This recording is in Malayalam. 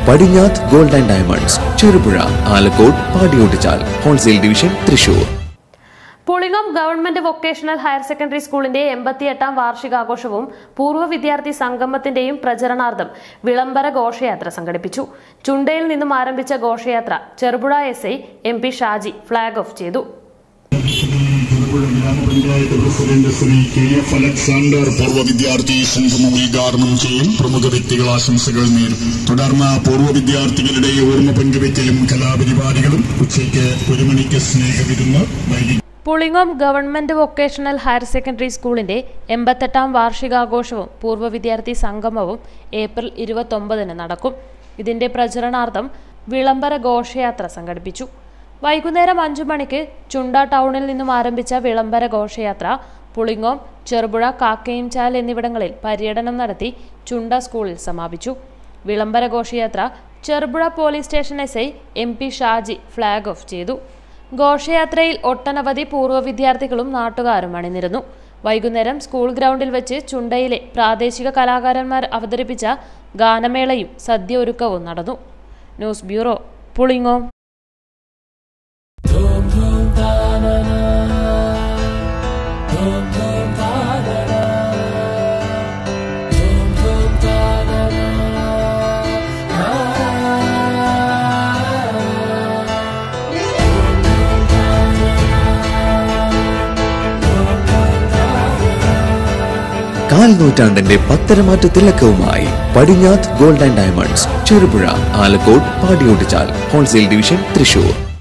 പടിഞ്ഞാത്ത് gold and diamonds Cherupuzha Alakode Padiyottuchal wholesale division Thrissur Pulingome government vocational higher secondary സ്കൂളിന്റെ എൺപത്തിയെട്ടാം വാർഷികാഘോഷവും പൂർവ്വ വിദ്യാർത്ഥി സംഗമത്തിന്റെയും പ്രചരണാർത്ഥം വിളംബര ഘോഷയാത്ര സംഘടിപ്പിച്ചു ചുണ്ടയിൽ നിന്നും ആരംഭിച്ച ഘോഷയാത്ര Cherupuzha S I M P Shaji flag off ചെയ്തു ചെറുപുഴ ഗ്രാമപഞ്ചായത്ത് president Shri K F Alexander പൂർവ്വ വിദ്യാർത്ഥി സംഗമം ഉദ്ഘാടനം ചെയ്യും പ്രമുഖ വ്യക്തികൾ ആശംസകൾ നേരും തുടർന്ന് പൂർവ്വ വിദ്യാർത്ഥികളുടെ ഓർമ്മ പങ്കുവയ്ക്കലും കലാപരിപാടികളും ഉച്ചയ്ക്ക് ഒരു മണിക്ക് സ്നേഹവിരുന്ന് വൈകി Pulingome government vocational higher secondary സ്കൂളിന്റെ എൺപത്തെട്ടാം വാർഷികാഘോഷവും പൂർവ്വ വിദ്യാർത്ഥി സംഗമവും ഏപ്രിൽ ഇരുപത്തൊമ്പതിന് നടക്കും ഇതിന്റെ പ്രചരണാർത്ഥം വിളംബര ഘോഷയാത്ര സംഘടിപ്പിച്ചു വൈകുന്നേരം അഞ്ചു മണിക്ക് ചുണ്ട ടൗണിൽ നിന്നും ആരംഭിച്ച വിളംബര ഘോഷയാത്ര പുളിങ്ങോം ചെറുപുഴ കാക്കയിംചാൽ എന്നിവിടങ്ങളിൽ പര്യടനം നടത്തി ചുണ്ട സ്കൂളിൽ സമാപിച്ചു വിളംബര ഘോഷയാത്ര Cherupuzha police station S I M P Shaji flag off ചെയ്തു ഘോഷയാത്രയിൽ ഒട്ടനവധി പൂർവ്വ വിദ്യാർത്ഥികളും നാട്ടുകാരും അണിനിരന്നു വൈകുന്നേരം സ്കൂൾ ഗ്രൗണ്ടിൽ വെച്ച് ചുണ്ടയിലെ പ്രാദേശിക കലാകാരന്മാർ അവതരിപ്പിച്ച ഗാനമേളയും സദ്യ ഒരുക്കവും നടന്നു ന്യൂസ് ബ്യൂറോ പുളിങ്ങോം കാൽ നൂറ്റാണ്ടിന്റെ പത്തരമാറ്റ തിലക്കവുമായി Padinjath gold and diamonds Cherupuzha Alakode Padiyottuchal wholesale division Thrissur